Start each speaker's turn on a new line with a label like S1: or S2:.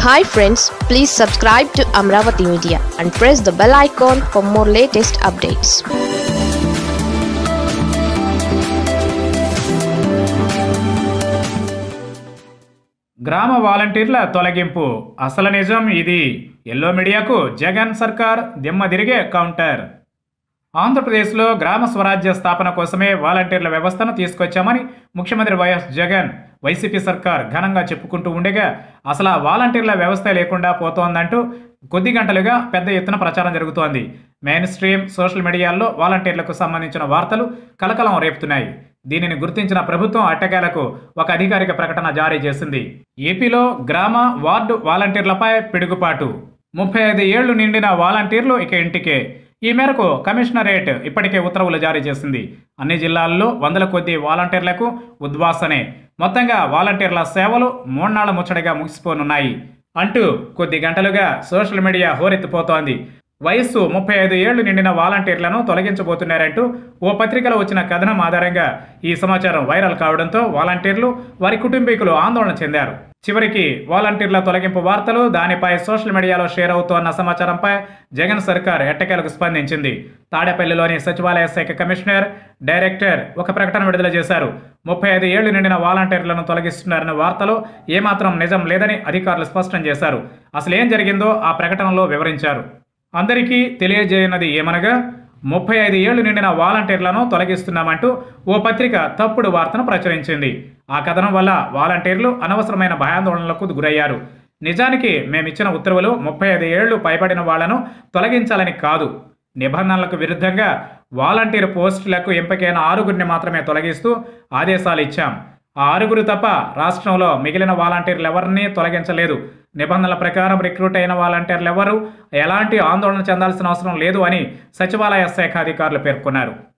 S1: hi friends please subscribe to Amaravati media and press the bell icon for more latest updates
S2: గ్రామ వాలంటీర్ల తొలగింపు అసలు నిజం ఇది ఎల్లో మీడియాకు జగన్ సర్కార్ దిమ్మ తిరిగే కౌంటర్ ఆంధ్రప్రదేశ్లో గ్రామ స్వరాజ్య స్థాపన కోసమే వాలంటీర్ల వ్యవస్థను తీసుకొచ్చామని ముఖ్యమంత్రి వైఎస్ జగన్ వైసీపీ సర్కార్ ఘనంగా చెప్పుకుంటూ ఉండగా అసలు ఆ వాలంటీర్ల వ్యవస్థ లేకుండా పోతోందంటూ కొద్ది గంటలుగా పెద్ద ఎత్తున ప్రచారం జరుగుతోంది మెయిన్ స్ట్రీమ్ సోషల్ మీడియాల్లో వాలంటీర్లకు సంబంధించిన వార్తలు కలకలం రేపుతున్నాయి దీనిని గుర్తించిన ప్రభుత్వం అట్టకేలకు ఒక అధికారిక ప్రకటన జారీ చేసింది ఏపీలో గ్రామ వార్డు వాలంటీర్లపై పిడుగుపాటు ముప్పై ఐదు ఏళ్లు నిండిన వాలంటీర్లు ఇక ఇంటికే ఈ మేరకు కమిషనరేట్ ఇప్పటికే ఉత్తర్వులు జారీ చేసింది అన్ని జిల్లాల్లో వందల కొద్ది వాలంటీర్లకు ఉద్వాసనే మొత్తంగా వాలంటీర్ల సేవలు మూన్నాళ్ల ముచ్చటగా ముగిసిపోనున్నాయి అంటూ కొద్ది గంటలుగా సోషల్ మీడియా హోరెత్తిపోతోంది వయస్సు ముప్పై ఐదు ఏళ్లు నిండిన వాలంటీర్లను తొలగించబోతున్నారంటూ ఓ పత్రికలో వచ్చిన కథనం ఆధారంగా ఈ సమాచారం వైరల్ కావడంతో వాలంటీర్లు వారి కుటుంబీకులు ఆందోళన చెందారు చివరికి వాలంటీర్ల తొలగింపు వార్తలు దానిపై సోషల్ మీడియాలో షేర్ అవుతోన్న సమాచారంపై జగన్ సర్కార్ ఎట్టకేలకు స్పందించింది తాడేపల్లిలోని సచివాలయ శాఖ కమిషనర్ డైరెక్టర్ ఒక ప్రకటన విడుదల చేశారు ముప్పై ఐదు ఏళ్లు నిండిన వాలంటీర్లను తొలగిస్తున్నారన్న వార్తలో ఏమాత్రం నిజం లేదని అధికారులు స్పష్టం చేశారు అసలు ఏం జరిగిందో ఆ ప్రకటనలో వివరించారు అందరికీ తెలియజేయనది ఏమనగా ముప్పై ఐదు ఏళ్లు నిండిన వాలంటీర్లను తొలగిస్తున్నామంటూ ఓ పత్రిక తప్పుడు వార్తను ప్రచురించింది ఆ కథనం వల్ల వాలంటీర్లు అనవసరమైన భయాందోళనలకు గురయ్యారు నిజానికి మేమిచ్చిన ఉత్తర్వులు ముప్పై ఐదు ఏళ్లు పైబడిన వాళ్లను తొలగించాలని కాదు నిబంధనలకు విరుద్ధంగా వాలంటీర్ పోస్టులకు ఎంపికైన ఆరుగురిని మాత్రమే తొలగిస్తూ ఆదేశాలు ఇచ్చాం ఆ ఆరుగురు తప్ప రాష్ట్రంలో మిగిలిన వాలంటీర్లు ఎవరిని తొలగించలేదు నిబంధనల ప్రకారం రిక్రూట్ అయిన వాలంటీర్లు ఎవరు ఎలాంటి ఆందోళన చెందాల్సిన అవసరం లేదు అని సచివాలయ శాఖ అధికారులు పేర్కొన్నారు